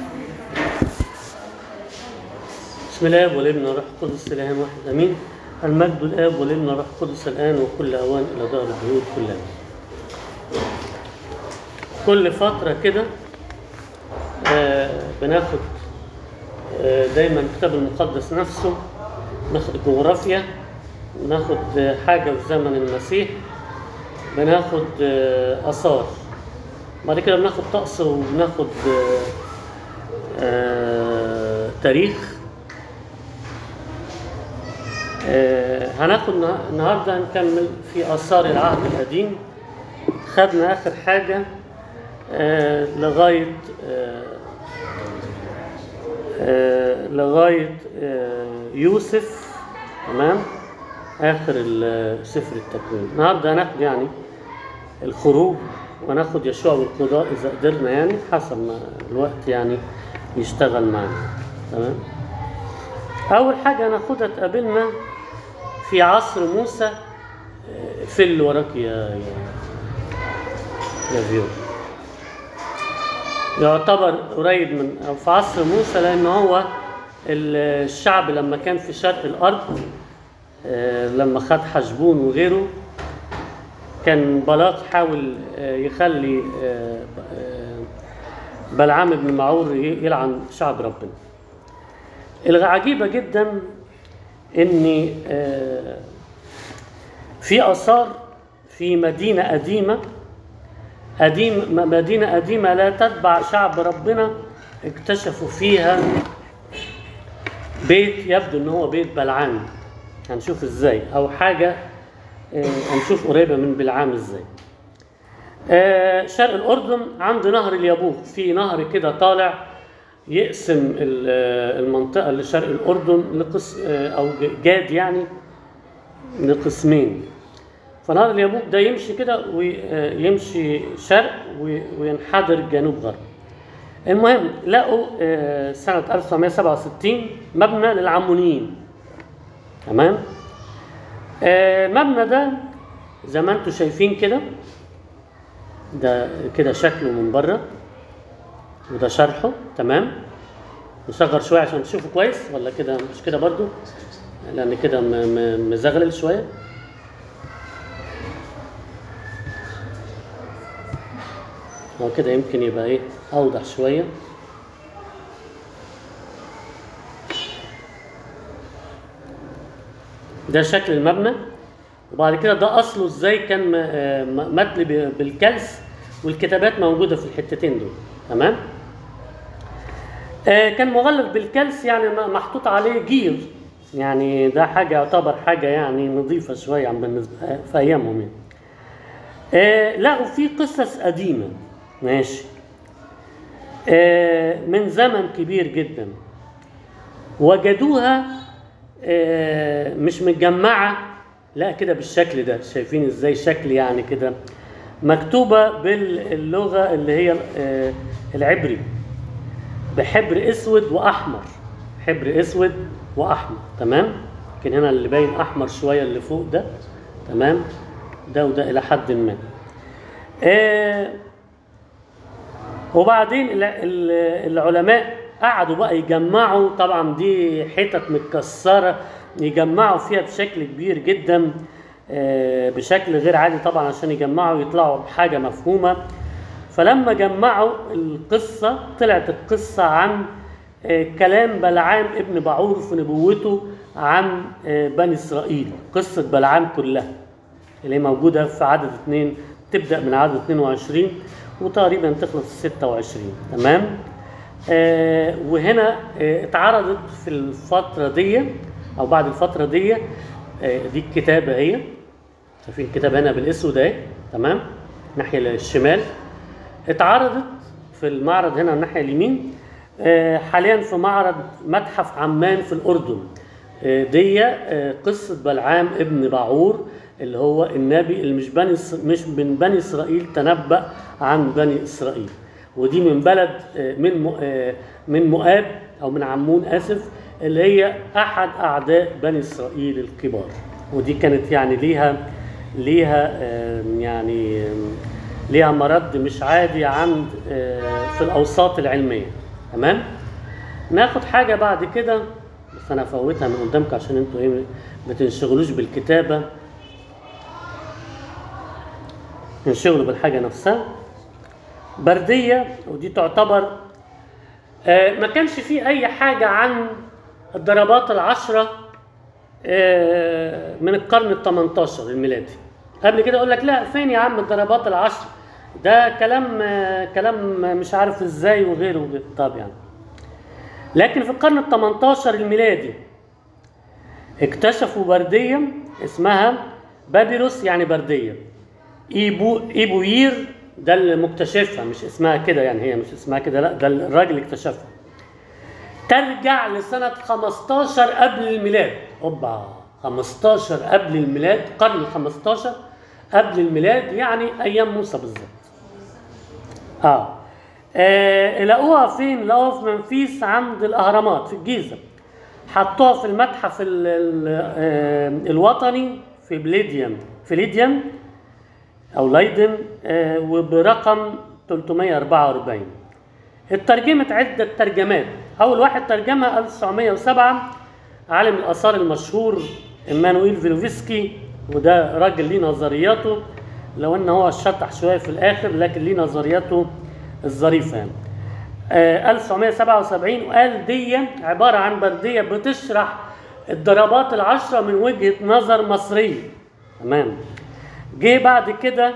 بسم الله والابن والروح القدس الاله واحد امين المجد الاب والابن والروح القدس الان وكل اوان الى دار الدهور كلها كل فتره كده آه بناخد آه دايما الكتاب المقدس نفسه ناخد جغرافيا ناخد آه، حاجه في زمن المسيح بناخد آه، اثار بعد كده بناخد طقس وبناخد آه، آه، تاريخ آه، هناخد نه- النهارده هنكمل في آثار العهد القديم خدنا آخر حاجة آه، لغاية آه، آه، لغاية آه، يوسف تمام آخر ال- سفر التكوين النهارده هناخد يعني الخروج وناخد يشوع والقضاء إذا قدرنا يعني حسب ما الوقت يعني يشتغل معنا تمام أول حاجة هناخدها تقابلنا في عصر موسى آه، في اللي وراك يا يا يا فيو يعتبر قريب من أو في عصر موسى لأن هو ال- الشعب لما كان في شرق الأرض آه، لما خد حشبون وغيره كان بلاق حاول آه، يخلي آه، آه، بلعام بن معور ي- يلعن شعب ربنا العجيبة جدا ان آه، في اثار في مدينه قديمه قديم م- مدينه قديمه لا تتبع شعب ربنا اكتشفوا فيها بيت يبدو ان هو بيت بلعام هنشوف ازاي او حاجه آه، هنشوف قريبه من بلعام ازاي آه، شرق الاردن عند نهر اليابوق في نهر كده طالع يقسم ال- آه، المنطقه اللي شرق الاردن لقس آه، او ج- جاد يعني لقسمين فنهر اليابوق ده يمشي كده ويمشي شرق وي- وينحدر جنوب غرب المهم لقوا آه، سنة 1967 مبنى للعمونيين تمام آه، المبنى ده زي ما انتم شايفين كده ده كده شكله من بره وده شرحه تمام نصغر شويه عشان تشوفوا كويس ولا كده مش كده برضو لان كده م- م- مزغلل شويه هو كده يمكن يبقى ايه اوضح شويه ده شكل المبنى وبعد كده ده اصله ازاي كان م- آه، م- متل ب- بالكلس والكتابات موجوده في الحتتين دول تمام آه، كان مغلف بالكلس يعني م- محطوط عليه جير يعني ده حاجه يعتبر حاجه يعني نظيفه شويه عن بالنسبه آه، في ايامهم يعني آه، لقوا في قصص قديمه ماشي آه، من زمن كبير جدا وجدوها آه، مش متجمعة لا كده بالشكل ده شايفين ازاي شكل يعني كده مكتوبة باللغة اللي هي آه، العبري بحبر اسود واحمر حبر اسود واحمر تمام لكن هنا اللي باين احمر شوية اللي فوق ده تمام ده وده الى حد ما آه، وبعدين الع- ال- العلماء قعدوا بقى يجمعوا طبعا دي حتت متكسره يجمعوا فيها بشكل كبير جدا آه، بشكل غير عادي طبعا عشان يجمعوا يطلعوا بحاجه مفهومه فلما جمعوا القصه طلعت القصه عن آه، كلام بلعام ابن بعور في نبوته عن آه، بني اسرائيل قصه بلعام كلها اللي هي موجودة في عدد اثنين تبدأ من عدد 22 وتقريبا تخلص 26 تمام آه وهنا آه اتعرضت في الفترة دي أو بعد الفترة دي آه دي الكتابة هي شايفين الكتابة هنا بالأسود اهي تمام الناحية الشمال اتعرضت في المعرض هنا الناحية اليمين آه، حاليا في معرض متحف عمان في الأردن آه، دي آه، قصة بلعام ابن بعور اللي هو النبي اللي مش بني إس- مش من بني إسرائيل تنبأ عن بني إسرائيل ودي من بلد آه، من مو- آه، من مؤاب أو من عمون آسف اللي هي أحد أعداء بني إسرائيل الكبار ودي كانت يعني ليها ليها آه، يعني آه، ليها مرد مش عادي عند آه، في الأوساط العلمية تمام ناخد حاجه بعد كده بس انا هفوتها من قدامكم عشان انتوا ايه ما تنشغلوش بالكتابه انشغلوا بالحاجه نفسها برديه ودي تعتبر آه، ما كانش فيه اي حاجه عن الضربات العشره آه، من القرن ال 18 الميلادي قبل كده اقول لك لا فين يا عم الضربات العشر ده كلام آه، كلام مش عارف ازاي وغيره وغيره طب يعني لكن في القرن ال 18 الميلادي اكتشفوا برديه اسمها بابيروس يعني برديه ايبو ايبوير ده اللي مكتشفها مش اسمها كده يعني هي مش اسمها كده لا ده الراجل اكتشفها ترجع لسنة 15 قبل الميلاد اوبا 15 قبل الميلاد قرن 15 قبل الميلاد يعني ايام موسى بالظبط اه, آه لقوها فين؟ لقوها في منفيس عند الاهرامات في الجيزه حطوها في المتحف ال ال آه الوطني في بليديوم في ليديوم او ليدن آه وبرقم 344 اترجمت عدة ترجمات أول واحد ترجمها 1907 عالم الآثار المشهور إمانويل فيلوفسكي وده راجل ليه نظرياته لو إن هو شطح شوية في الآخر لكن ليه نظرياته الظريفة يعني. آه 1977 وقال دي عبارة عن بردية بتشرح الضربات العشرة من وجهة نظر مصرية تمام جه بعد كده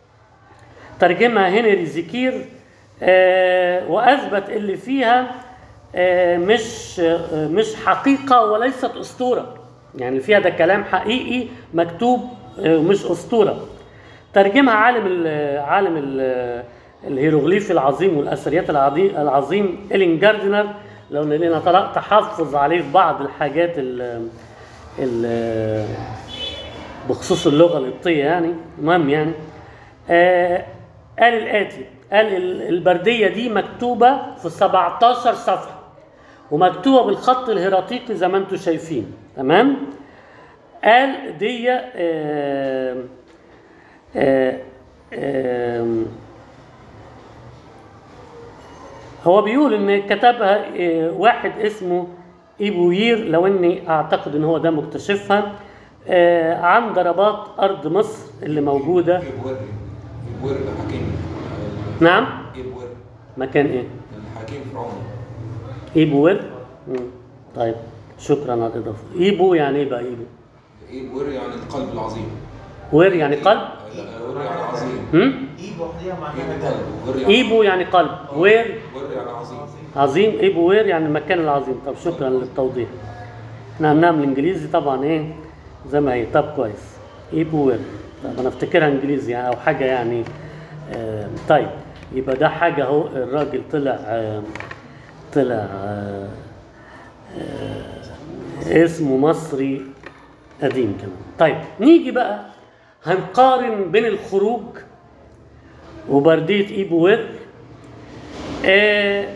ترجمها هنري زكير آه واثبت اللي فيها آه مش آه مش حقيقه وليست اسطوره يعني اللي فيها ده كلام حقيقي مكتوب آه مش اسطوره ترجمها عالم ال عالم ال الهيروغليفي العظيم والاثريات العظيم العظيم إلين جاردنر لو ان لنا طلع تحفظ عليه في بعض الحاجات ال ال بخصوص اللغه القبطيه يعني المهم يعني آه قال الاتي قال ال- البرديه دي مكتوبه في 17 صفحه ومكتوبه بالخط الهيراتيقي زي ما انتم شايفين تمام قال دي آه آه آه هو بيقول ان كتبها آه، واحد اسمه ايبوير لو اني اعتقد ان هو ده مكتشفها آه، عن ضربات ارض مصر اللي موجوده إبوير إبوير حكيم نعم إبوير مكان ايه الحكيم فرعوني ايبوير مم. طيب شكرا على الاضافه ايبو يعني ايه بقى ايبو إبوير يعني القلب العظيم وير يعني قلب إبوير يعني عظيم هم؟ ايد وحديها إيبو معناها قلب إبوير يعني ايبو يعني قلب وير إبوير يعني عظيم عظيم ايبو وير يعني المكان العظيم طب شكرا للتوضيح احنا عملناها بالانجليزي طبعا ايه زي ما هي طب كويس ايبو وير طب انا افتكرها انجليزي يعني او حاجه يعني آه طيب يبقى ده حاجه اهو الراجل طلع آه طلع آه آه اسمه مصري قديم كمان طيب نيجي بقى هنقارن بين الخروج وبرديه ايبو وير آه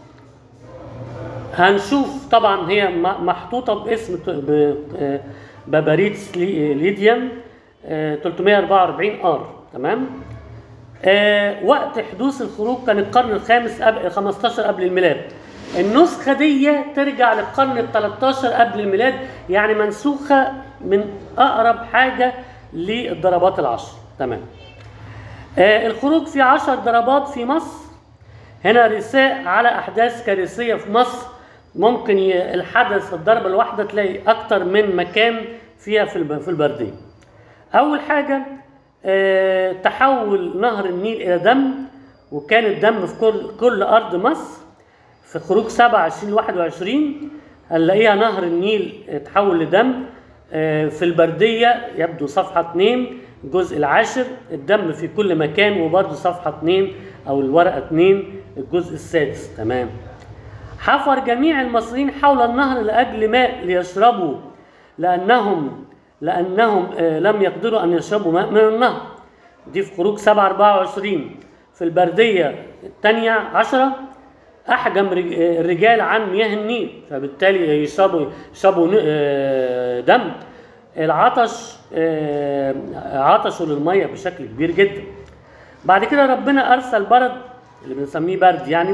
هنشوف طبعا هي م- محطوطه باسم ت- ب- آه، باباريتس لي- ليديوم آه، 344 ار تمام آه، وقت حدوث الخروج كان القرن الخامس قبل 15 قبل الميلاد النسخه دي ترجع للقرن ال 13 قبل الميلاد يعني منسوخه من اقرب حاجه للضربات العشر تمام آه، الخروج في عشر ضربات في مصر هنا رثاء على احداث كارثيه في مصر ممكن ي- الحدث الضربه الواحده تلاقي اكتر من مكان فيها في الب- في البرديه اول حاجه آه، تحول نهر النيل الى دم وكان الدم في كل كل ارض مصر في خروج 27 21 هنلاقيها نهر النيل تحول لدم آه، في البردية يبدو صفحة 2 الجزء العاشر الدم في كل مكان وبرضه صفحة 2 أو الورقة 2 الجزء السادس تمام حفر جميع المصريين حول النهر لأجل ماء ليشربوا لأنهم لأنهم آه، لم يقدروا أن يشربوا ماء من النهر دي في خروج 7 24 في البردية الثانية عشرة أحجم رج- آه، الرجال عن مياه النيل فبالتالي يشربوا يشربوا ن- آه، دم العطش آه، عطشوا للمية بشكل كبير جدا بعد كده ربنا أرسل برد اللي بنسميه برد يعني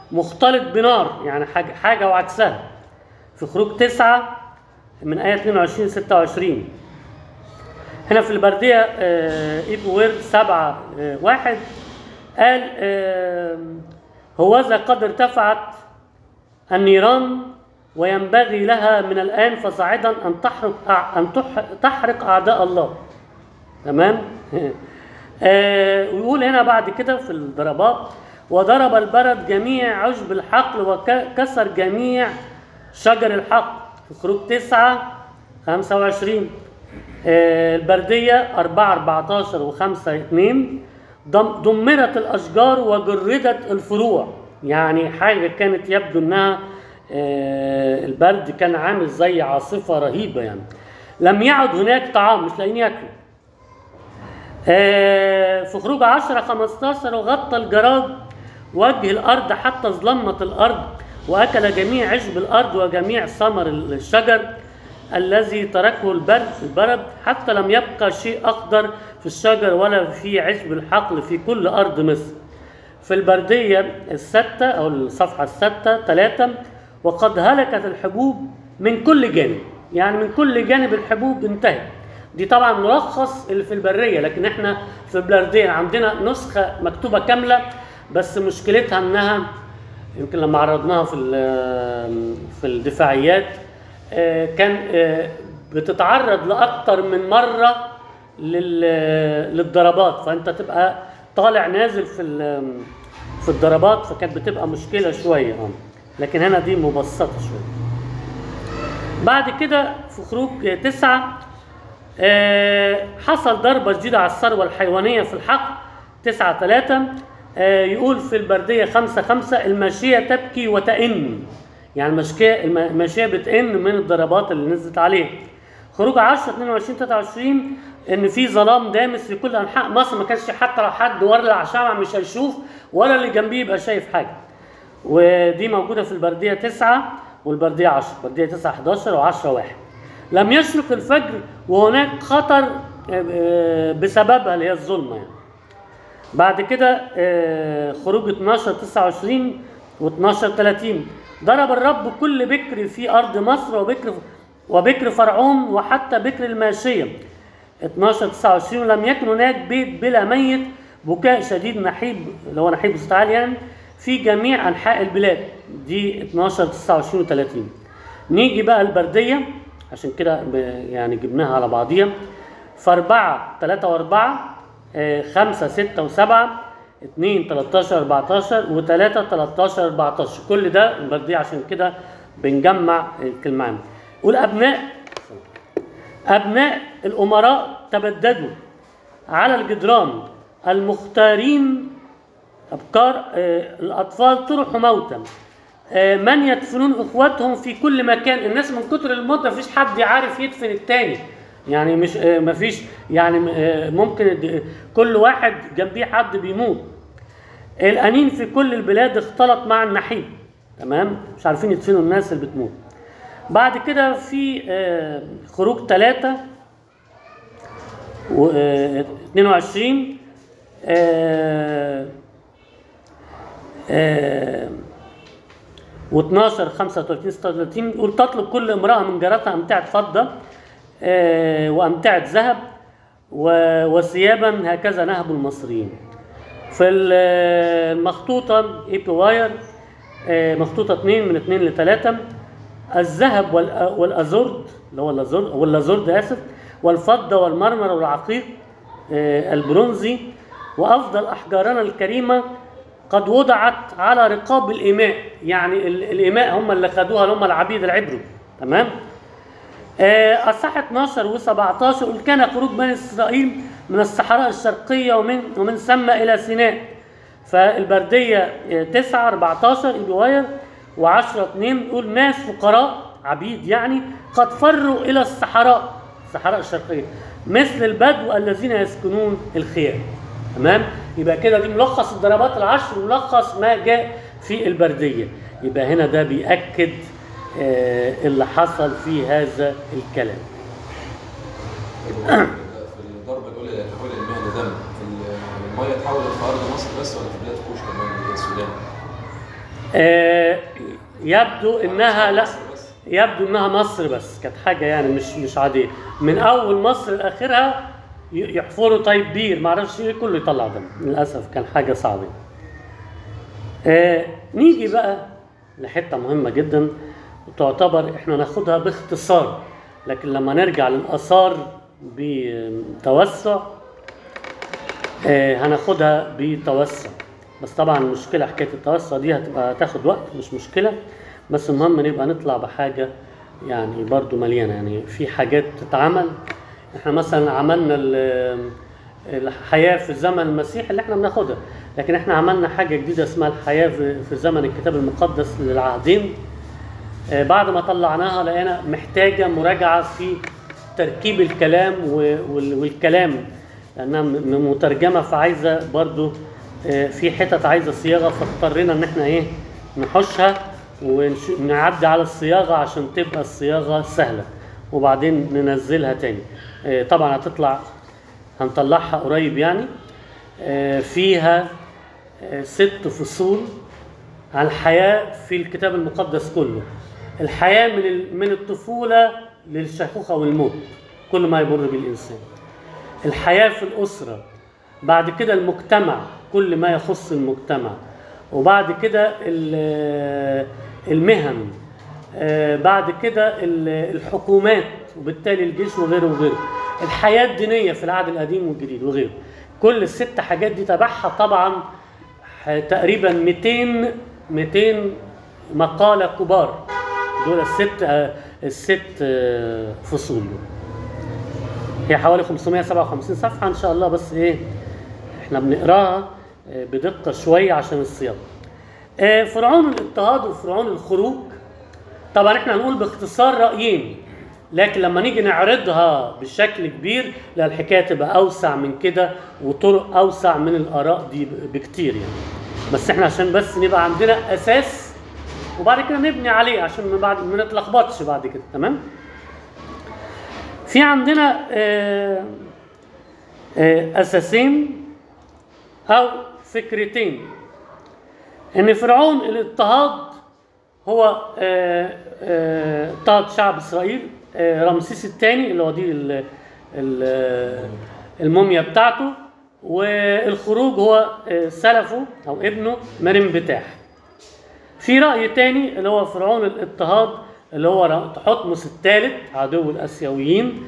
مختلط بنار يعني حاجة, حاجة وعكسها في خروج تسعة من آية 22 26 هنا في البردية آه، إيبو ويرد سبعة آه، واحد قال آه، هوذا قد ارتفعت النيران وينبغي لها من الآن فصاعدا أن تحرق أع- أن تح- تحرق أعداء الله تمام آه، ويقول هنا بعد كده في الضربات وضرب البرد جميع عشب الحقل وكسر جميع شجر الحقل في خروج تسعة خمسة وعشرين آه، البردية أربعة أربعتاشر وخمسة اتنين دم- دمرت الأشجار وجردت الفروع يعني حاجة كانت يبدو إنها آه، البرد كان عامل زي عاصفة رهيبة يعني لم يعد هناك طعام مش لاقيين ياكلوا آه، في خروج 10 15 وغطى الجراد وجه الارض حتى ظلمت الارض واكل جميع عشب الارض وجميع ثمر الشجر الذي تركه البرد البرد حتى لم يبقى شيء اخضر في الشجر ولا في عشب الحقل في كل ارض مصر في البردية الستة أو الصفحة الستة ثلاثة وقد هلكت الحبوب من كل جانب يعني من كل جانب الحبوب انتهت دي طبعا ملخص اللي في البرية لكن احنا في البردية عندنا نسخة مكتوبة كاملة بس مشكلتها انها يمكن لما عرضناها في ال- في الدفاعيات آه، كان آه، بتتعرض لأكتر من مرة لل- للضربات فانت تبقى طالع نازل في ال- في الضربات فكانت بتبقى مشكله شويه اه لكن هنا دي مبسطه شويه بعد كده في خروج تسعة آه، حصل ضربة جديدة على الثروة الحيوانية في الحقل تسعة ثلاثة آه، يقول في البردية خمسة خمسة الماشية تبكي وتئن يعني المشكية الم- الماشية بتئن من الضربات اللي نزلت عليه خروج 10 22 23 ان في ظلام دامس في كل انحاء مصر ما كانش حتى لو حد ولع شمع مش هيشوف ولا اللي جنبيه يبقى شايف حاجه ودي موجوده في البرديه 9 والبرديه 10 البرديه 9 11 و10 1 لم يشرق الفجر وهناك خطر آه، آه، بسببها اللي هي الظلمه يعني بعد كده آه، خروج 12 29 و12 30 ضرب الرب كل بكر في ارض مصر وبكر وبكر فرعون وحتى بكر الماشيه 12 29 لم يكن هناك بيت بلا ميت بكاء شديد نحيب اللي هو نحيب بصوت عالي يعني في جميع انحاء البلاد دي 12 29 و30 نيجي بقى البرديه عشان كده ب- يعني جبناها على بعضيها فأربعة ثلاثة وأربعة آه، خمسة ستة وسبعة اتنين 13 14 وتلاتة 13 14 كل ده البردية عشان كده بنجمع الكلمة والأبناء أبناء الأمراء تبددوا على الجدران المختارين أبكار آه، الأطفال طرحوا موتا آه، من يدفنون إخواتهم في كل مكان الناس من كتر الموت مفيش حد عارف يدفن التاني يعني مش آه، مفيش يعني آه، ممكن الد- كل واحد جنبيه حد بيموت الأنين في كل البلاد اختلط مع النحيب تمام مش عارفين يدفنوا الناس اللي بتموت بعد كده في آه، خروج ثلاثة و آه، 22 آه، آه، و12 35 36 يقول تطلب كل امرأة من جارتها أمتعة فضة آه، وأمتعة ذهب و- وثيابا هكذا نهب المصريين في ال- المخطوطة اي بي واير آه، مخطوطة 2 من 2 ل 3 الذهب والأ- والازورد اللي هو اللازورد واللازورد اسف والفضة والمرمر والعقيق آه، البرونزي وافضل احجارنا الكريمة قد وضعت على رقاب الإماء يعني ال- الإماء هم اللي خدوها اللي هم العبيد العبرو تمام آه، أصح 12 و17 يقول كان خروج بني إسرائيل من الصحراء الشرقية ومن ومن ثم إلى سيناء فالبردية آه، 9 14 إبواير و10 2 يقول ناس فقراء عبيد يعني قد فروا إلى الصحراء الصحراء الشرقية مثل البدو الذين يسكنون الخيام تمام يبقى كده دي ملخص الضربات العشر ملخص ما جاء في البردية يبقى هنا ده بيأكد آه، اللي حصل في هذا الكلام في الضربة الأولى اللي تحول الماء لدم في ال- المية اتحولت في أرض مصر بس ولا في بلاد كوش كمان اللي هي السودان؟ آه، يبدو انها لا مصر بس. يبدو انها مصر بس كانت حاجه يعني مش مش عاديه من اول مصر لاخرها ي- يحفروا طيب بير ما اعرفش ايه كله يطلع دم للاسف كان حاجه صعبه آه نيجي بقى لحته مهمه جدا تعتبر احنا ناخدها باختصار لكن لما نرجع للاثار بتوسع آه هناخدها بتوسع بس طبعا المشكله حكايه التوسع دي هتبقى تاخد وقت مش مشكله بس المهم نبقى نطلع بحاجه يعني برضو مليانه يعني في حاجات تتعمل احنا مثلا عملنا ال- الحياه في زمن المسيح اللي احنا بناخدها لكن احنا عملنا حاجه جديده اسمها الحياه في في زمن الكتاب المقدس للعهدين آه، بعد ما طلعناها لقينا محتاجة مراجعة في تركيب الكلام و- وال- والكلام لأنها م- م- مترجمة فعايزة برضو آه، في حتت عايزة صياغة فاضطرينا إن إحنا إيه نحوشها ونعدي على الصياغة عشان تبقى الصياغة سهلة وبعدين ننزلها تاني آه، طبعا هتطلع هنطلعها قريب يعني آه، فيها آه، ست فصول عن الحياة في الكتاب المقدس كله الحياة من ال- من الطفولة للشيخوخة والموت كل ما يمر بالإنسان الحياة في الأسرة بعد كده المجتمع كل ما يخص المجتمع وبعد كده ال- المهن آه، بعد كده ال- الحكومات وبالتالي الجيش وغيره وغيره الحياة الدينية في العهد القديم والجديد وغيره كل الست حاجات دي تبعها طبعا ح- تقريبا 200 200 مقالة كبار دول الست آه، الست آه، فصول دول. هي حوالي 557 صفحة إن شاء الله بس إيه إحنا بنقراها آه، بدقة شوية عشان الصياغة. آه، فرعون الاضطهاد وفرعون الخروج طبعا إحنا هنقول باختصار رأيين لكن لما نيجي نعرضها بشكل كبير لا الحكاية تبقى أوسع من كده وطرق أوسع من الآراء دي ب- بكتير يعني. بس إحنا عشان بس نبقى عندنا أساس وبعد كده نبني عليه عشان ما بعد ما نتلخبطش بعد كده تمام؟ في عندنا آه، آه، اساسين او فكرتين ان فرعون الاضطهاد هو آه، آه، اضطهد شعب اسرائيل آه، رمسيس الثاني اللي هو دي ال- ال- الموميا بتاعته والخروج هو آه، سلفه او ابنه مريم بتاح في رأي تاني اللي هو فرعون الاضطهاد اللي هو ر- تحتمس الثالث عدو الآسيويين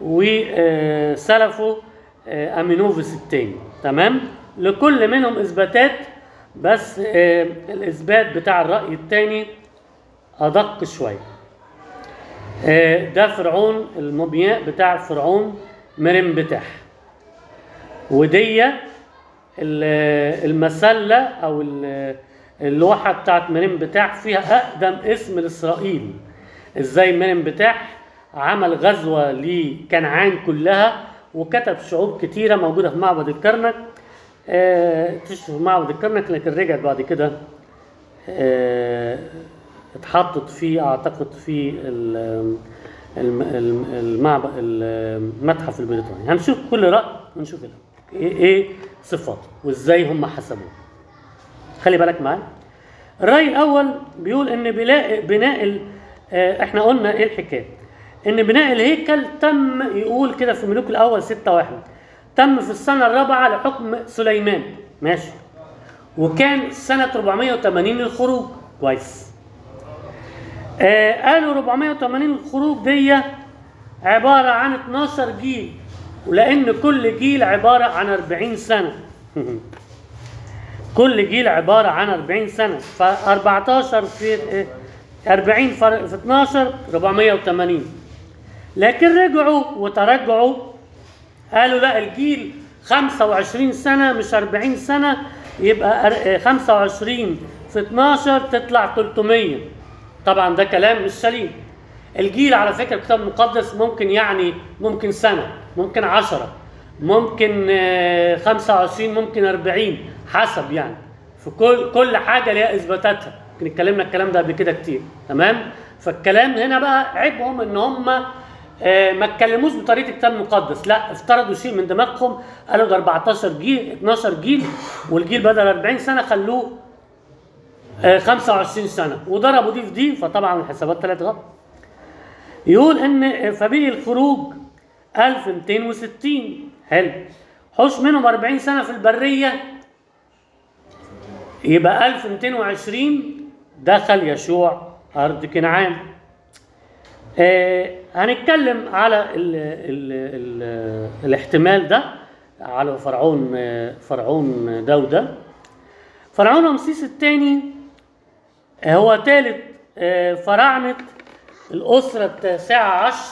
وسلفه آه، أمينوفيس الثاني تمام لكل منهم إثباتات بس آه، الإثبات بتاع الرأي الثاني أدق شوية آه، ده فرعون المومياء بتاع فرعون مريم بتاح ودي ال- المسلة أو ال- اللوحة بتاعت مريم بتاح فيها أقدم اسم لإسرائيل إزاي مريم بتاح عمل غزوة لكنعان كلها وكتب شعوب كتيرة موجودة في معبد الكرنك آه، تشوف معبد الكرنك لكن رجعت بعد كده آه، اتحطت في اعتقد في ال- الم- الم- المعبد المتحف البريطاني هنشوف كل راي ونشوف ال- ايه ايه صفاته وازاي هم حسبوه خلي بالك معايا الراي الاول بيقول ان بناء بناء ال- آه، احنا قلنا ايه الحكايه ان بناء الهيكل تم يقول كده في ملوك الاول 6 واحد تم في السنه الرابعه لحكم سليمان ماشي وكان سنه 480 للخروج كويس آه قالوا 480 الخروج دي عبارة عن 12 جيل ولأن كل جيل عبارة عن 40 سنة كل جيل عبارة عن 40 سنة ف 14 في آه، 40 فرق في 12 480 لكن رجعوا وترجعوا قالوا لا الجيل 25 سنة مش 40 سنة يبقى أر- آه، 25 في 12 تطلع 300 طبعا ده كلام مش سليم الجيل على فكرة الكتاب المقدس ممكن يعني ممكن سنة ممكن 10 ممكن آه، 25 ممكن 40 حسب يعني في كل كل حاجة ليها إثباتاتها يمكن اتكلمنا الكلام ده قبل كده كتير تمام فالكلام هنا بقى عيبهم ان هم آه، ما اتكلموش بطريقه الكتاب المقدس لا افترضوا شيء من دماغهم قالوا ده 14 جيل 12 جيل والجيل بدل 40 سنه خلوه آه، 25 سنة وضربوا دي في دي فطبعا الحسابات طلعت غلط يقول ان فبقي الخروج 1260 حلو حوش منهم 40 سنة في البرية يبقى 1220 دخل يشوع أرض كنعان آه هنتكلم على ال ال ال الاحتمال ده على فرعون آه، فرعون داودة فرعون رمسيس الثاني هو ثالث آه، فراعنة الأسرة التاسعة عشر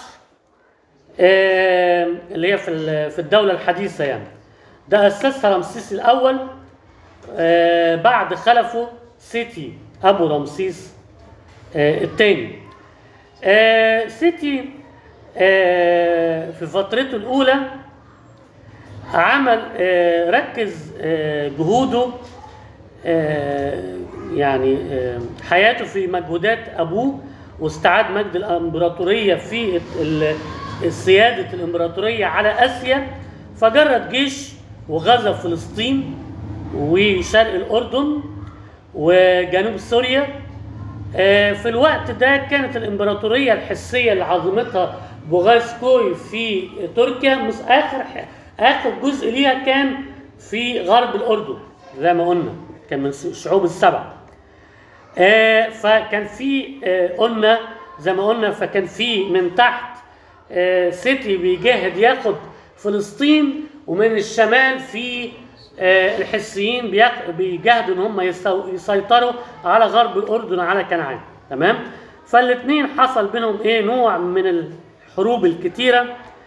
آه، اللي هي في ال- في الدولة الحديثة يعني ده أسسها رمسيس الأول آه، بعد خلفه سيتي أبو رمسيس آه، الثاني آه، سيتي آه، في فترته الأولى عمل آه، ركز آه، جهوده آه، يعني آه، حياته في مجهودات أبوه واستعاد مجد الإمبراطورية في ال- سيادة الإمبراطورية على آسيا فجرد جيش وغزا فلسطين وشرق الأردن وجنوب سوريا آه، في الوقت ده كانت الامبراطوريه الحسيه اللي عظمتها بوغازكوي في تركيا مس اخر اخر جزء ليها كان في غرب الاردن زي ما قلنا كان من الشعوب السبع آه، فكان في آه، قلنا زي ما قلنا فكان في من تحت آه، سيتي بيجاهد ياخد فلسطين ومن الشمال في آه، الحسيين بياخ- بيجاهدوا ان هم يسو- يسيطروا على غرب الاردن على كنعان تمام فالاثنين حصل بينهم ايه نوع من الحروب الكتيره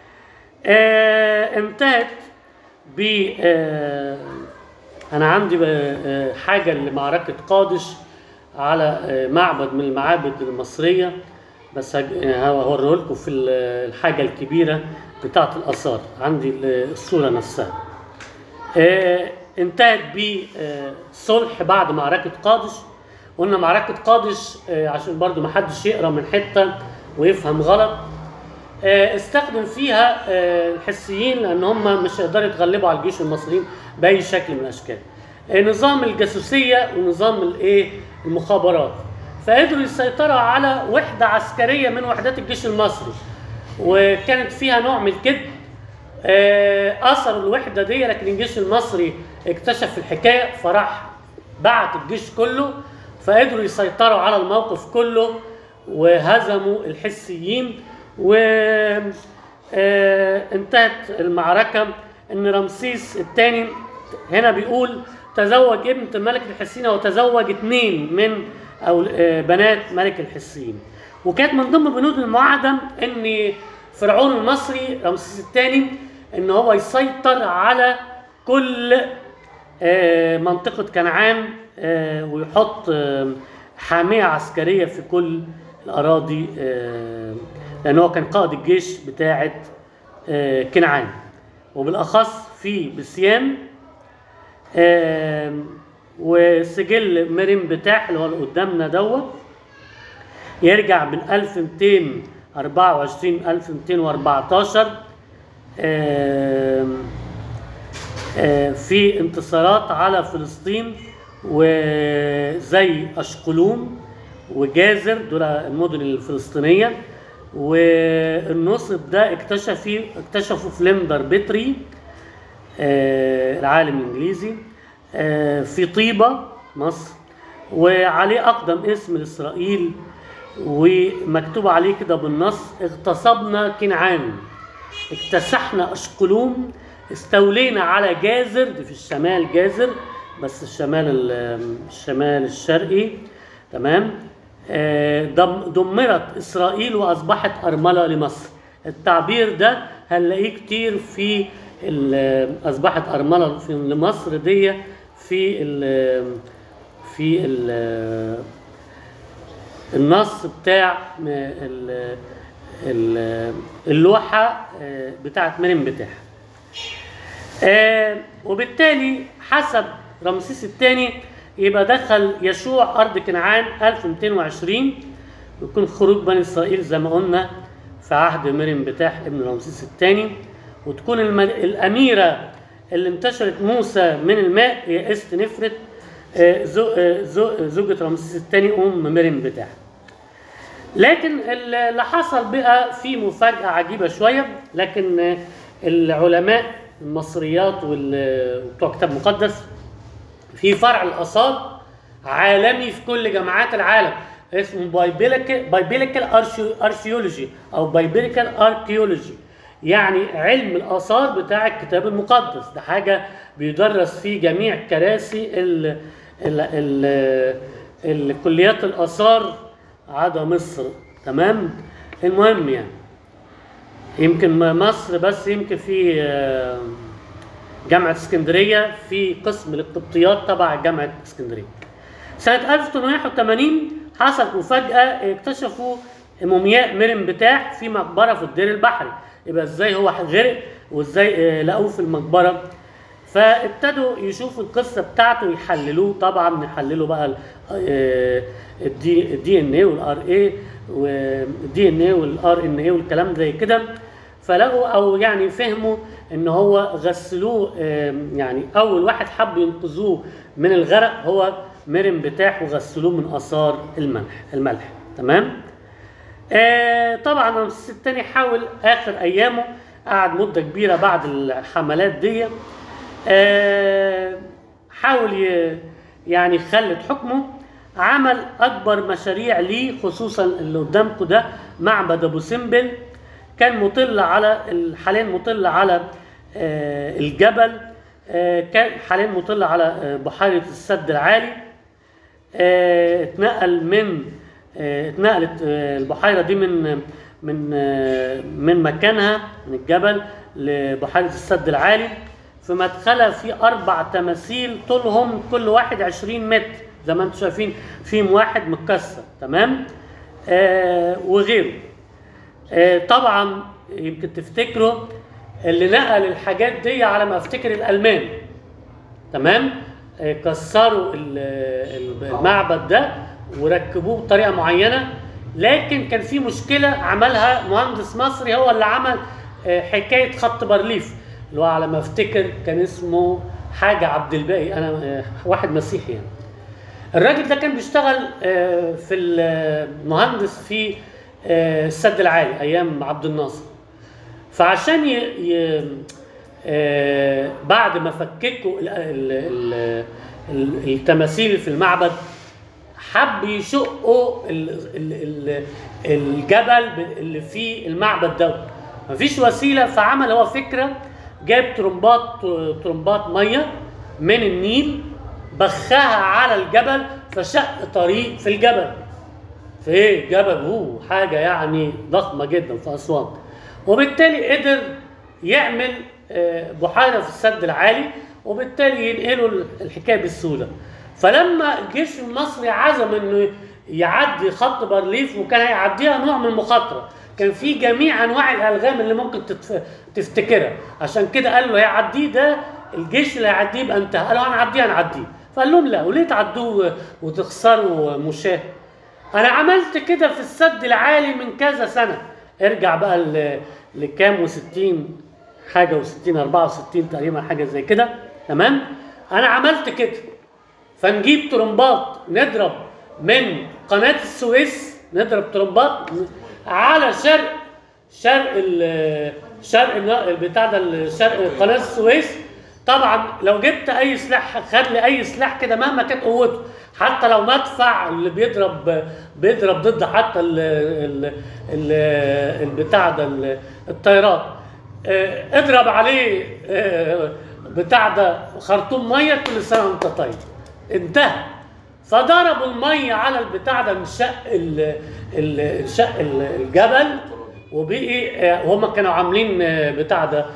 آه انتهت ب آه انا عندي بقى، آه، حاجه لمعركه قادش على آه، معبد من المعابد المصريه بس هج- آه، هوريه لكم في ال- الحاجه الكبيره بتاعه الاثار عندي ال- الصوره نفسها آه، انتهت بصلح بعد معركة قادش قلنا معركة قادش آه، عشان برضو ما حدش يقرا من حتة ويفهم غلط آه، استخدم فيها آه، الحسيين لان هم مش هيقدروا يتغلبوا على الجيش المصريين باي شكل من الاشكال آه، نظام الجاسوسيه ونظام الايه المخابرات فقدروا يسيطروا على وحده عسكريه من وحدات الجيش المصري وكانت فيها نوع من الكذب آه، اثروا الوحده دي لكن الجيش المصري اكتشف الحكايه فراح بعت الجيش كله فقدروا يسيطروا على الموقف كله وهزموا الحسيين و آه، انتهت المعركه ان رمسيس الثاني هنا بيقول تزوج ابنة الملك الحسين وتزوج اثنين من او آه، بنات ملك الحسين وكانت من ضمن بنود المعاهده ان فرعون المصري رمسيس الثاني ان هو يسيطر على كل آه، منطقة كنعان آه، ويحط آه، حامية عسكرية في كل الأراضي آه، لأن هو كان قائد الجيش بتاعة آه، كنعان وبالأخص في بسيان آه، وسجل مريم بتاح اللي هو اللي قدامنا دوت يرجع من 1224 1214 آم، آه، في انتصارات على فلسطين وزي اشقلون وجازر دول المدن الفلسطينيه والنصب ده اكتشف فيه اكتشفوا فليندر بيتري آه، العالم الانجليزي آه، في طيبه مصر وعليه اقدم اسم لاسرائيل ومكتوب عليه كده بالنص اغتصبنا كنعان اكتسحنا اشقلون استولينا على جازر دي في الشمال جازر بس الشمال ال- الشمال الشرقي تمام آه، دم- دمرت اسرائيل واصبحت ارمله لمصر التعبير ده هنلاقيه كتير في ال- اصبحت ارمله في لمصر دي في ال في ال النص بتاع م- ال- ال- اللوحة آه، بتاعت مريم بتاعها آه، وبالتالي حسب رمسيس الثاني يبقى دخل يشوع أرض كنعان 1220 ويكون خروج بني إسرائيل زي ما قلنا في عهد مريم بتاح ابن رمسيس الثاني وتكون الم- الأميرة اللي انتشرت موسى من الماء هي است نفرت آه، زو- آه، زو- زوجة رمسيس الثاني ام مريم بتاعه لكن ال- اللي حصل بقى في مفاجأة عجيبة شوية لكن آه، العلماء المصريات وال- وبتوع كتاب مقدس في فرع الآثار عالمي في كل جامعات العالم اسمه بايبيليكال بايبيليكال ارشيولوجي او بايبيليكال اركيولوجي يعني علم الاثار بتاع الكتاب المقدس ده حاجه بيدرس في جميع كراسي ال ال ال الكليات الاثار عدا مصر تمام المهم يعني يمكن م- مصر بس يمكن في آه، جامعة اسكندرية في قسم القبطيات تبع جامعة اسكندرية. سنة 1881 حصلت مفاجأة اكتشفوا مومياء مريم بتاع في مقبرة في الدير البحري. يبقى ازاي هو غرق وازاي آه، لقوه في المقبرة. فابتدوا يشوفوا القصة بتاعته يحللوه طبعا يحللوا بقى الدي الدي ان اي والار اي والدي ان اي والار ان اي والكلام زي كده فلقوا او يعني فهموا ان هو غسلوه آم، يعني اول واحد حب ينقذوه من الغرق هو مريم بتاح وغسلوه من اثار الملح الملح تمام آه طبعا رمسيس الثاني حاول اخر ايامه قعد مده كبيره بعد الحملات دي آه حاول ي- يعني يخلد حكمه عمل اكبر مشاريع ليه خصوصا اللي قدامكم ده معبد ابو سمبل كان مطل على حاليا مطل على آه الجبل آه كان حاليا مطل على آه بحيره السد العالي آه، اتنقل من آه، اتنقلت آه، البحيره دي من من آه، من مكانها من الجبل لبحيره السد العالي في مدخلها في اربع تماثيل طولهم كل واحد 20 متر زي ما انتم شايفين فيهم واحد متكسر تمام آه وغيره آه طبعا يمكن تفتكروا اللي نقل الحاجات دي على ما افتكر الالمان تمام آه، كسروا ال- ال- المعبد ده وركبوه بطريقه معينه لكن كان في مشكله عملها مهندس مصري هو اللي عمل آه، حكايه خط بارليف اللي هو على ما افتكر كان اسمه حاجه عبد الباقي انا آه، واحد مسيحي يعني الراجل ده كان بيشتغل آه، في المهندس في آه، السد العالي ايام عبد الناصر فعشان ي... ي... آه بعد ما فككوا ال... ال... ال... ال... التماثيل في المعبد حب يشقوا ال... ال... ال... الجبل ب- اللي فيه المعبد ده مفيش وسيله فعمل هو فكره جاب ترمبات ترمبات ميه من النيل بخها على الجبل فشق طريق في الجبل في ايه جبل هو حاجه يعني ضخمه جدا في اسوان وبالتالي قدر يعمل آه، بحيره في السد العالي وبالتالي ينقلوا الحكايه بسهوله فلما الجيش المصري عزم انه يعدي خط بارليف وكان هيعديها نوع من المخاطره كان في جميع انواع الالغام اللي ممكن تتف... تفتكرها عشان كده قال له هيعديه ده الجيش اللي هيعديه يبقى انتهى قالوا هنعديه هنعديه فقال لهم لا وليه تعدوه وتخسروا مشاه انا عملت كده في السد العالي من كذا سنه ارجع بقى ل- لكام و60 حاجه و60 64 تقريبا حاجه زي كده تمام انا عملت كده فنجيب ترمبات نضرب من قناه السويس نضرب ترمبات على شرق شرق ال- شرق النا- البتاع ده شرق قناه السويس طبعا لو جبت اي سلاح خد لي اي سلاح كده مهما كانت قوته حتى لو مدفع اللي بيضرب بيضرب ضد حتى ال ال ال البتاع ده ال- الطيارات آه، اضرب عليه آه، بتاع ده خرطوم ميه كل سنه وانت طيب انتهى فضربوا الميه على البتاع ده من شق ال- ال- شق ال- الجبل وبقي آه، وهم كانوا عاملين آه، بتاع ده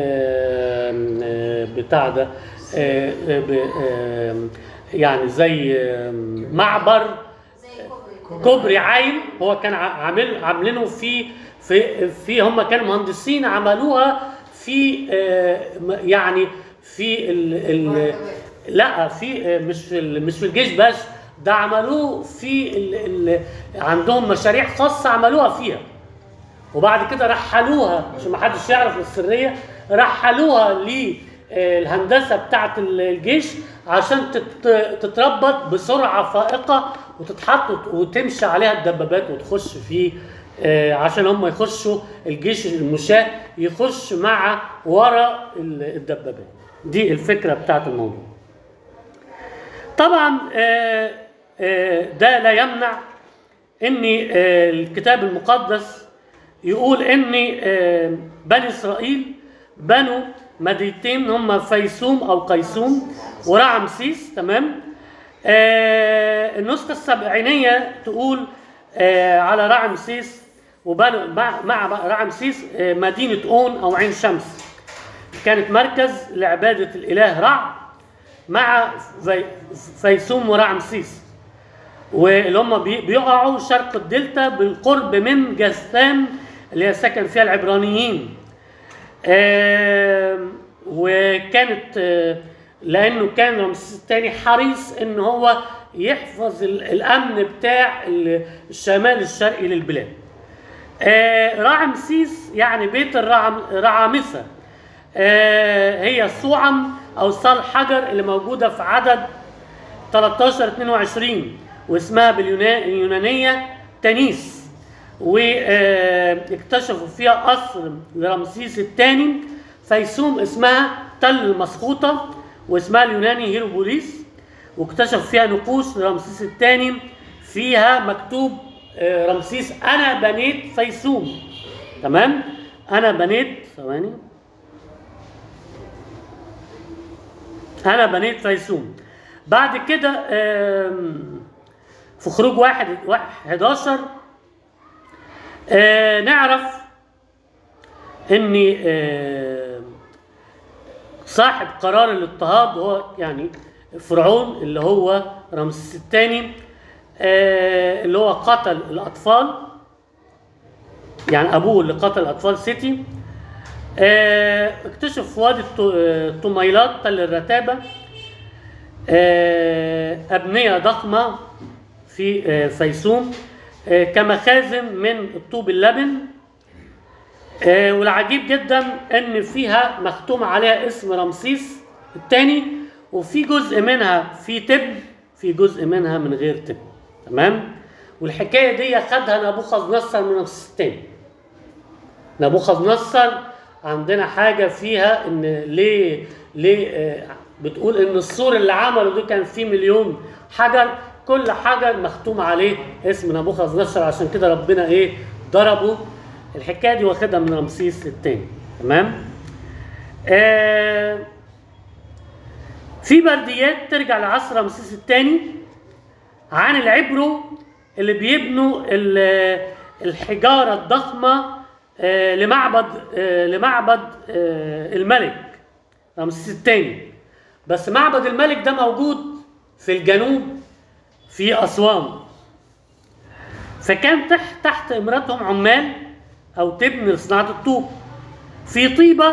آه، آه، بتاع ده آه، آه، ب- آه، يعني زي آه، معبر زي كوبري كوبري عين هو كان ع- عامل عاملينه في في في هم كانوا مهندسين عملوها في آه، م- يعني في ال ال لا في آه، مش في ال- مش في الجيش بس ده عملوه في ال ال عندهم مشاريع خاصه عملوها فيها وبعد كده رحلوها عشان ما حدش يعرف السريه رحلوها آه، الهندسه بتاعت الجيش عشان تت- تتربط بسرعه فائقه وتتحط وتمشي عليها الدبابات وتخش في آه، عشان هم يخشوا الجيش المشاة يخش مع ورا ال- الدبابات دي الفكره بتاعت الموضوع طبعا آه، آه، ده لا يمنع ان آه، الكتاب المقدس يقول ان آه، بني اسرائيل بنوا مدينتين هم فيسوم او قيسوم ورعمسيس تمام آه، النسخه السبعينيه تقول آه، على رعمسيس وبنوا مع مع رعمسيس آه، مدينه اون او عين شمس كانت مركز لعباده الاله رع مع في- فيسوم ورعمسيس واللي هم بي- بيقعوا شرق الدلتا بالقرب من جثام اللي هي سكن فيها العبرانيين آم، وكانت آه، لانه كان رمسيس الثاني حريص ان هو يحفظ ال- الامن بتاع ال- الشمال الشرقي للبلاد آه، رعمسيس يعني بيت الرعم رعامسة آه، هي صوعم او صال حجر اللي موجوده في عدد 13 22 واسمها باليونانيه تانيس واكتشفوا فيها قصر لرمسيس الثاني فيسوم اسمها تل المسخوطه واسمها اليوناني هيروبوليس واكتشف فيها نقوش لرمسيس الثاني فيها مكتوب آه، رمسيس انا بنيت فيسوم تمام انا بنيت ثواني انا بنيت فيسوم بعد كده آم، في خروج واحد واحد 11 آه، نعرف ان آه، صاحب قرار الاضطهاد هو يعني فرعون اللي هو رمسيس الثاني آه، اللي هو قتل الاطفال يعني ابوه اللي قتل اطفال سيتي آه، اكتشف في وادي الط- آه، الطميلات تل الرتابه آه، أبنية ضخمة في آه، فيسوم آه، كمخازن من الطوب اللبن آه، والعجيب جدا ان فيها مختوم عليها اسم رمسيس الثاني وفي جزء منها في تب في جزء منها من غير تب تمام والحكايه دي خدها نبوخذ نصر من رمسيس الثاني نبوخذ نصر عندنا حاجه فيها ان ليه ليه آه، بتقول ان السور اللي عمله ده كان فيه مليون حجر كل حجر مختوم عليه اسم نبوخذ نصر عشان كده ربنا ايه ضربه الحكايه دي واخدها من رمسيس الثاني تمام آه في برديات ترجع لعصر رمسيس الثاني عن العبرو اللي بيبنوا ال- الحجاره الضخمه آه، لمعبد آه، لمعبد آه، الملك رمسيس الثاني بس معبد الملك ده موجود في الجنوب في اسوان فكان تحت تحت امرتهم عمال او تبني لصناعه الطوب في طيبه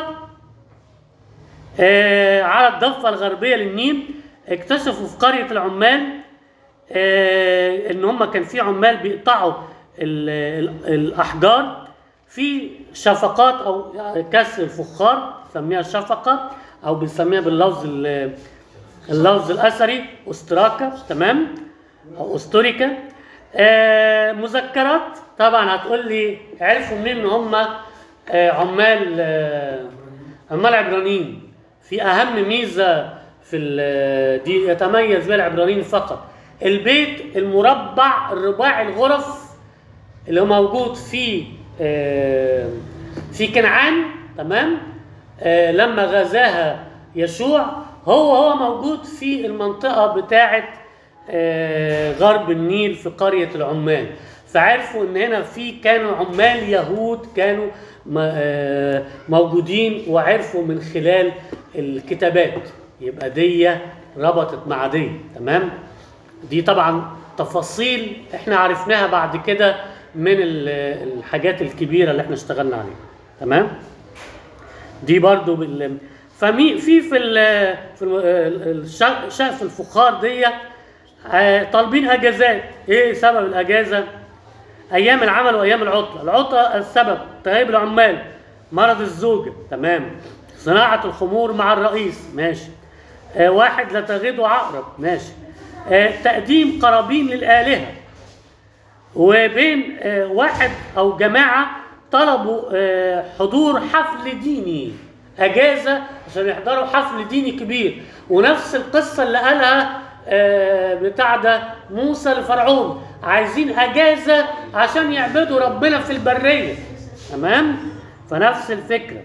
آه، على الضفه الغربيه للنيل اكتشفوا في قريه العمال آه، ان هم كان في عمال بيقطعوا ال- ال- الاحجار في شفقات او كسر الفخار بنسميها شفقه او بنسميها باللفظ ال- اللفظ الاثري استراكه تمام او استوريكا آه مذكرات طبعا هتقول لي عرفوا منين ان هم آه عمال آه عمال عبرانيين في اهم ميزه في ال- دي يتميز بها العبرانيين فقط البيت المربع الرباعي الغرف اللي هو موجود في آه، في كنعان تمام آه، لما غزاها يشوع هو هو موجود في المنطقة بتاعة آه، غرب النيل في قرية العمال فعرفوا ان هنا في كانوا عمال يهود كانوا م- آه، موجودين وعرفوا من خلال الكتابات يبقى دي ربطت مع دي تمام دي طبعا تفاصيل احنا عرفناها بعد كده من ال- الحاجات الكبيره اللي احنا اشتغلنا عليها تمام دي برضو بال فمي في في ال في ال- الش- شقف الفخار دي آه، طالبين اجازات ايه سبب الاجازه ايام العمل وايام العطله العطله السبب تغيب العمال مرض الزوجه تمام صناعة الخمور مع الرئيس ماشي آه واحد لا تغيضه عقرب ماشي آه تقديم قرابين للآلهة وبين آه واحد أو جماعة طلبوا آه حضور حفل ديني أجازة عشان يحضروا حفل ديني كبير ونفس القصة اللي قالها آه بتاع ده موسى لفرعون عايزين أجازة عشان يعبدوا ربنا في البرية تمام فنفس الفكرة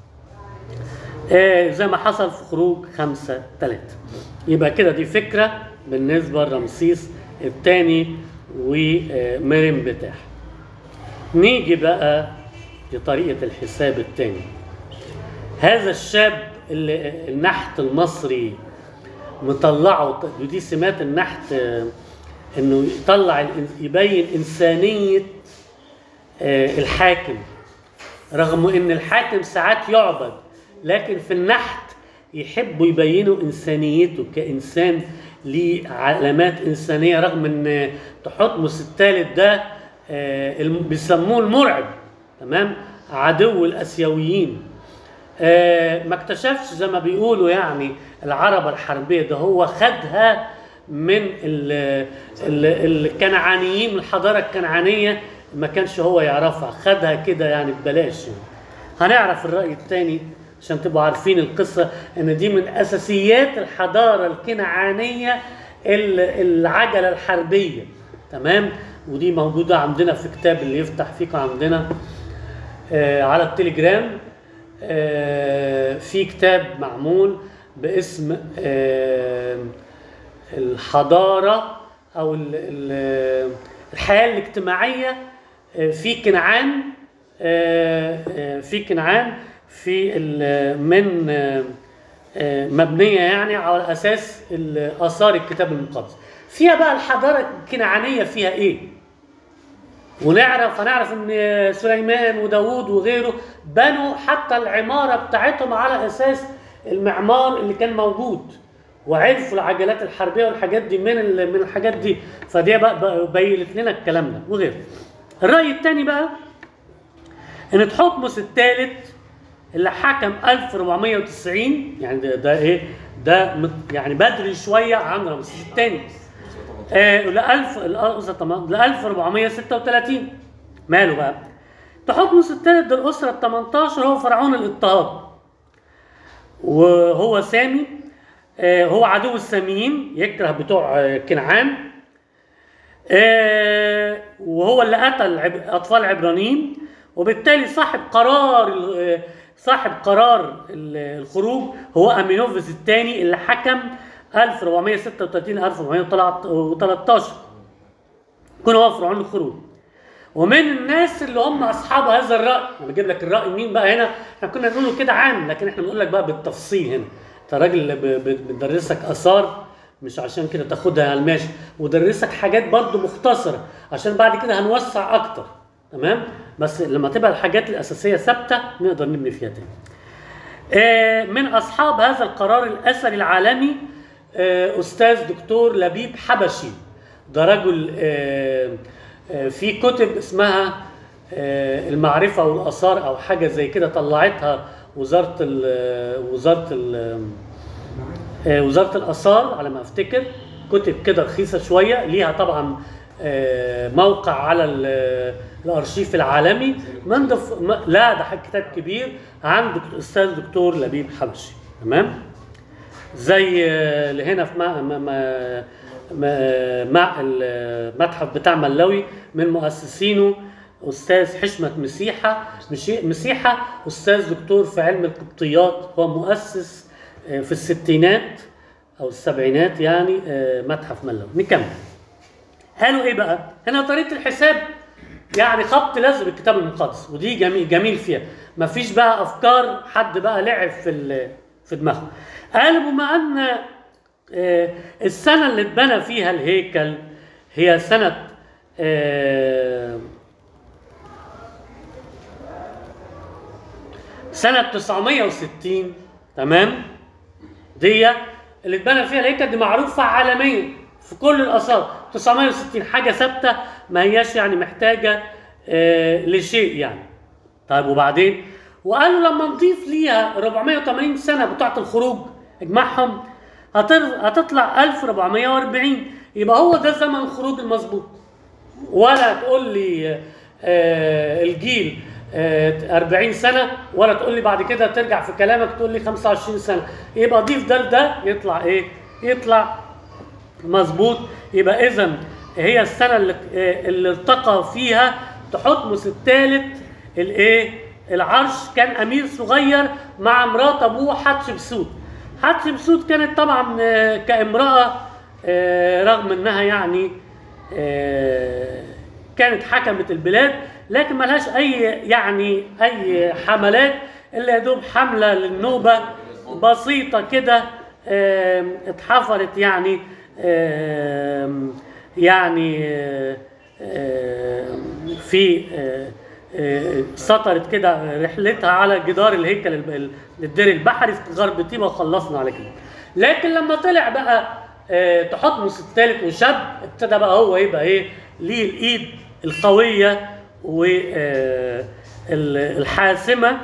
آه زي ما حصل في خروج خمسة تلاتة يبقى كده دي فكرة بالنسبة لرمسيس الثاني ومريم بتاع نيجي بقى لطريقة الحساب الثاني هذا الشاب اللي النحت المصري مطلعه ودي سمات النحت آه، انه يطلع الإن- يبين انسانيه آه، الحاكم رغم ان الحاكم ساعات يعبد لكن في النحت يحبوا يبينوا انسانيته كانسان ليه علامات انسانيه رغم ان تحتمس الثالث ده آه، الم- بيسموه المرعب تمام عدو الاسيويين آه، ما اكتشفش زي ما بيقولوا يعني العربة الحربية ده هو خدها من ال ال الكنعانيين من الحضارة الكنعانية ما كانش هو يعرفها خدها كده يعني ببلاش يعني. هنعرف الرأي الثاني عشان تبقوا عارفين القصة ان دي من اساسيات الحضارة الكنعانية ال- العجلة الحربية تمام ودي موجودة عندنا في كتاب اللي يفتح فيكم عندنا آه، على التليجرام آه، في كتاب معمول باسم آه، الحضارة أو ال- ال- الحياة الاجتماعية آه، في كنعان آه، آه، في كنعان في ال- من آه، آه، مبنية يعني على أساس ال- آثار الكتاب المقدس فيها بقى الحضارة الكنعانية فيها إيه؟ ونعرف هنعرف ان سليمان وداوود وغيره بنوا حتى العمارة بتاعتهم على اساس المعمار اللي كان موجود وعرفوا العجلات الحربية والحاجات دي من ال- من الحاجات دي فدي بقى بقى بينت لنا الكلام ده وغيره الرأي الثاني بقى ان تحتمس الثالث اللي حكم 1490 يعني ده, ده ايه ده مت- يعني بدري شويه عن رمسيس الثاني آه ل 1000 الأسرة تمام ل 1436 ماله بقى؟ تحتمس الثالث ده الأسرة ال 18 هو فرعون الاضطهاد وهو سامي آه هو عدو الساميين يكره بتوع آه، كنعان آه وهو اللي قتل عب- أطفال عبرانيين وبالتالي صاحب قرار ال- آه، صاحب قرار ال- الخروج هو أمينوفيس الثاني اللي حكم 1436 1413 يكون هو فرعون الخروج ومن الناس اللي هم اصحاب هذا الراي انا بجيب لك الراي مين بقى هنا احنا كنا نقوله كده عام لكن احنا بنقول لك بقى بالتفصيل هنا انت راجل اللي ب- ب- بتدرسك اثار مش عشان كده تاخدها على الماشي ودرسك حاجات برضو مختصره عشان بعد كده هنوسع اكتر تمام بس لما تبقى الحاجات الاساسيه ثابته نقدر نبني فيها تاني آه، من اصحاب هذا القرار الاثري العالمي آه، استاذ دكتور لبيب حبشي ده رجل آه، آه، في كتب اسمها آه، المعرفه والاثار او حاجه زي كده طلعتها وزاره ال وزاره ال آه، وزاره الاثار على ما افتكر كتب كده رخيصه شويه ليها طبعا آه، موقع على ال- الارشيف العالمي من ضف... ما- لا ده حاجة كتاب كبير عن دكتور استاذ دكتور لبيب حبشي تمام زي آه، اللي هنا في ما ما ما ما مع المتحف بتاع ملاوي من مؤسسينه استاذ حشمت مسيحه مشي- مسيحه استاذ دكتور في علم القبطيات هو مؤسس آه، في الستينات او السبعينات يعني آه، متحف ملاوي نكمل قالوا ايه بقى؟ هنا طريقه الحساب يعني خبط لزق بالكتاب المقدس ودي جميل جميل فيها مفيش بقى افكار حد بقى لعب في ال- في دماغه قالوا بما ان آه، السنه اللي اتبنى فيها الهيكل هي سنه آه، سنه 960 تمام دي اللي اتبنى فيها الهيكل دي معروفه عالميا في كل الاثار 960 حاجه ثابته ما هياش يعني محتاجه آه لشيء يعني طيب وبعدين وقالوا لما نضيف ليها 480 سنه بتاعه الخروج اجمعهم هتر- هتطلع 1440 يبقى هو ده زمن الخروج المظبوط ولا تقول لي آه الجيل آه 40 سنه ولا تقول لي بعد كده ترجع في كلامك تقول لي 25 سنه يبقى ضيف ده لده يطلع ايه؟ يطلع مظبوط يبقى اذا هي السنه اللي آه، اللي ارتقى فيها تحتمس الثالث الايه؟ العرش كان امير صغير مع مرات ابوه حتشبسوت حتشبسوت كانت طبعا آه، كامراه آه، رغم انها يعني آه، كانت حكمت البلاد لكن ملهاش اي يعني اي حملات الا يا دوب حمله للنوبه بسيطه كده آم، اتحفرت يعني آم، يعني آه، آم، في آه، آه، سطرت كده رحلتها على جدار الهيكل الب- الدير البحري في غرب طيبه وخلصنا على كده لكن لما طلع بقى آه، تحتمس الثالث وشاب ابتدى بقى هو يبقى ايه ليه الايد القويه والحاسمه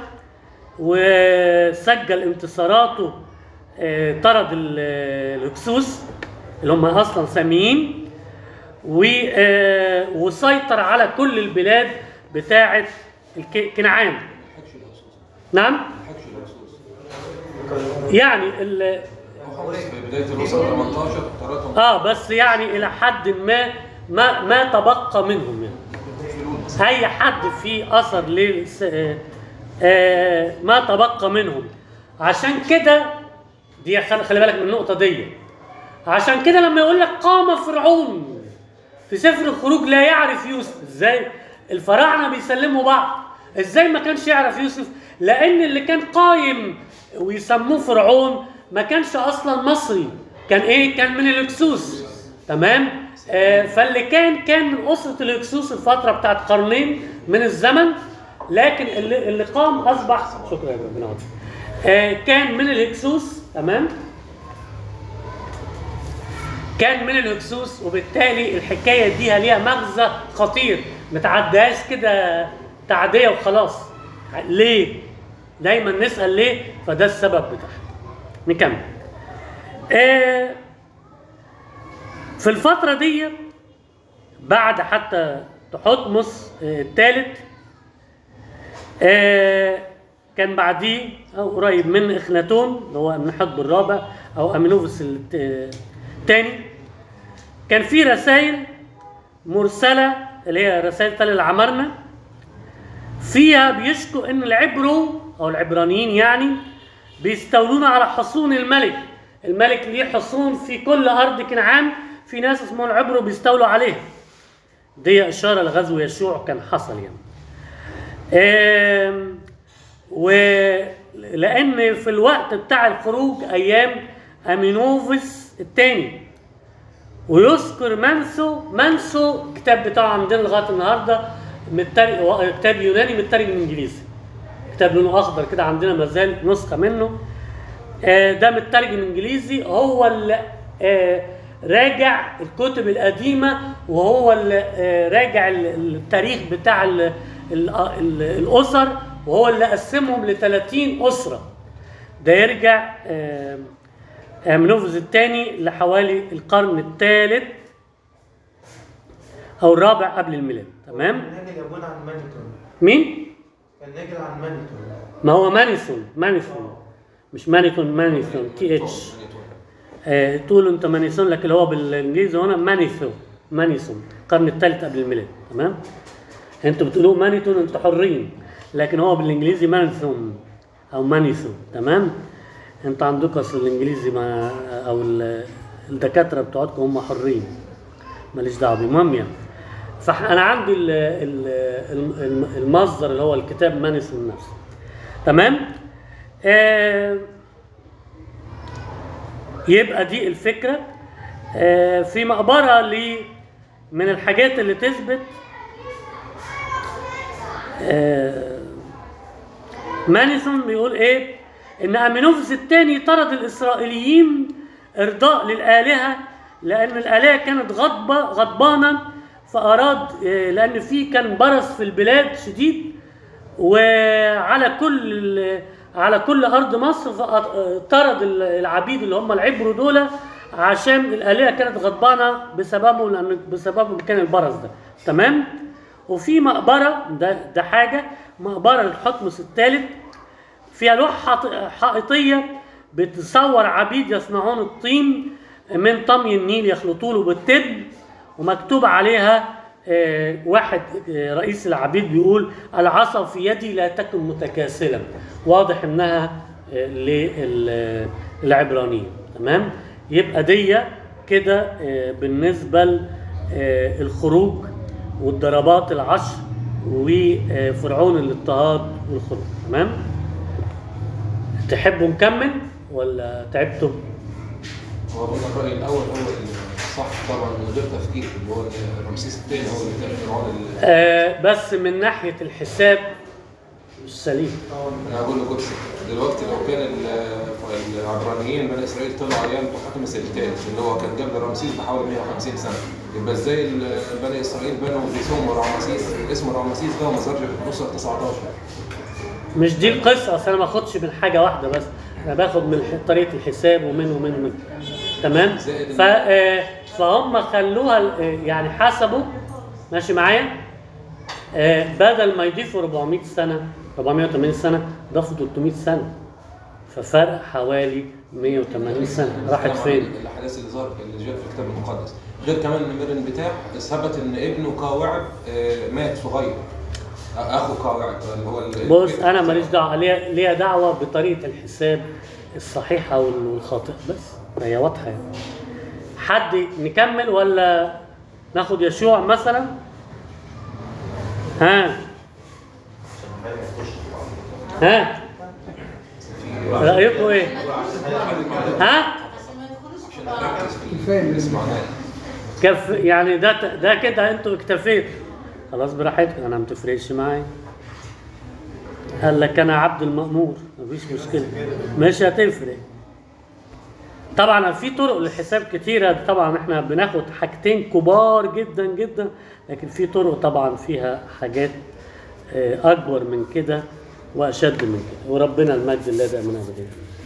وسجل انتصاراته آه، طرد ال- الهكسوس اللي هم اصلا ساميين و- آه، وسيطر على كل البلاد بتاعه الك- كنعان حكش الهكسوس نعم حكش الهكسوس يعني ال- هو خلاص في بدايه الاسره 18 طردهم اه بس يعني الى حد ما ما ما تبقى منهم يعني فلول مثلا اي حد في اثر لل آه، آه، ما تبقى منهم عشان كده دي خل- خلي بالك من النقطه دي عشان كده لما يقول لك قام فرعون في سفر الخروج لا يعرف يوسف ازاي الفراعنه بيسلموا بعض ازاي ما كانش يعرف يوسف لان اللي كان قايم ويسموه فرعون ما كانش اصلا مصري كان ايه كان من الهكسوس تمام آه فاللي كان كان من اسره الهكسوس الفتره بتاعت قرنين من الزمن لكن اللي, اللي قام اصبح شكرا يا ربنا يعطيك. آه كان من الهكسوس تمام كان من الهكسوس وبالتالي الحكايه دي ليها مغزى خطير ما تعديهاش كده تعديه وخلاص ليه؟ دايما نسال ليه؟ فده السبب بتاعها. نكمل. آه في الفتره دي بعد حتى تحتمس آه، الثالث آه كان بعديه او قريب من اخناتون اللي هو من حقب الرابع او امينوفس الت- الثاني كان في رسائل مرسله اللي هي رسائل تل العمارنه فيها بيشكوا ان العبرو او العبرانيين يعني بيستولون على حصون الملك الملك ليه حصون في كل ارض كنعان في ناس اسمهم العبرو بيستولوا عليها دي اشاره لغزو يشوع كان حصل يعني آم، ولان في الوقت بتاع الخروج ايام امينوفس الثاني ويذكر منسو منسو الكتاب بتاعه عندنا لغايه النهارده مترجم كتاب يوناني مترجم انجليزي كتاب لونه اخضر كده عندنا ما زال نسخه منه آه، ده مترجم انجليزي هو اللي آه، راجع الكتب القديمه وهو اللي آه، راجع ال- التاريخ بتاع ال- ال- ال- الاسر وهو اللي قسمهم ل 30 اسره ده يرجع آه، منوفز الثاني لحوالي القرن الثالث او الرابع قبل الميلاد تمام ناجل يبون عن مانيتون مين كان ناجل عن مانيتون ما هو مانيسون مانيسون مش مانيتون مانيسون تي اتش آه، تقولوا انت مانيسون لكن هو بالانجليزي هنا مانيثو مانيسون القرن الثالث قبل الميلاد تمام انتوا بتقولوا مانيتون انتوا حرين لكن هو بالانجليزي مانيثون او مانيثو تمام انت عندكم اصل الانجليزي ما او ال- الدكاتره بتوعتكم هم حرين ماليش دعوه بيه المهم يعني فانا عندي ال- ال- الم- المصدر اللي هو الكتاب مانيسون نفسه تمام آه يبقى دي الفكره آه في مقبره ل من الحاجات اللي تثبت آه مانيسون بيقول ايه ان امينوفس الثاني طرد الاسرائيليين ارضاء للالهه لان الالهه كانت غضبه غضبانه فاراد آه، لان في كان برص في البلاد شديد وعلى كل على كل ارض مصر فأ- طرد العبيد اللي هم العبروا دول عشان الالهه كانت غضبانه بسببهم لان بسببهم كان البرص ده تمام وفي مقبره ده ده حاجه مقبره للحتمس الثالث فيها لوحة حائطية بتصور عبيد يصنعون الطين من طمي النيل يخلطوا له بالتبن ومكتوب عليها آه، واحد آه، رئيس العبيد بيقول العصا في يدي لا تكن متكاسلا واضح انها آه، للعبرانيين تمام يبقى دي كده آه، بالنسبه للخروج والضربات العشر وفرعون الاضطهاد والخروج تمام تحبوا نكمل ولا تعبتوا هو قلنا الرأي الأول هو الصح طبعا من غير تفكير اللي هو إن رمسيس الثاني هو اللي كان فرعون ال- آه بس من ناحيه الحساب مش سليم انا هقول لك دلوقتي لو كان ال- العبرانيين بني اسرائيل طلعوا ايام تحكم الثالث اللي هو كان قبل رمسيس بحوالي 150 سنه يبقى ازاي ال- بني اسرائيل بنوا بيسموا رمسيس اسم رمسيس ده مزار الاسره 19 مش دي القصه اصل انا ما باخدش من حاجه واحده بس انا باخد من ح- طريقه الحساب ومن ومن ومن تمام زائد ف آه، فهم خلوها ال- آه، يعني حسبوا ماشي معايا آه، بدل ما يضيفوا 400 سنه 480 سنه ضافوا 300 سنه ففرق حوالي 180 سنه راحت الكلام عن فين؟ الاحداث اللي ظهرت اللي جت في الكتاب المقدس غير كمان ان مرن بتاع ثبت ان ابنه كاوعب آه، مات صغير اخو كاوعب اللي هو ال- بص انا ماليش دعوه ليا ليا دعوه بطريقه الحساب الصحيحه والخاطئه بس هي واضحه يعني. حد نكمل ولا ناخد يشوع مثلا ها ها رايكم ايه ها عشان نركز في اللي سمعناه كف يعني ده ده كده انتوا اكتفيتوا خلاص براحتكم انا ما بتفرقش معايا قال لك انا عبد المأمور مفيش مشكله مش هتفرق طبعا في طرق للحساب كتيره طبعا احنا بناخد حاجتين كبار جدا جدا لكن في طرق طبعا فيها حاجات آه، اكبر من كده واشد من كده وربنا المجد الذي امنا به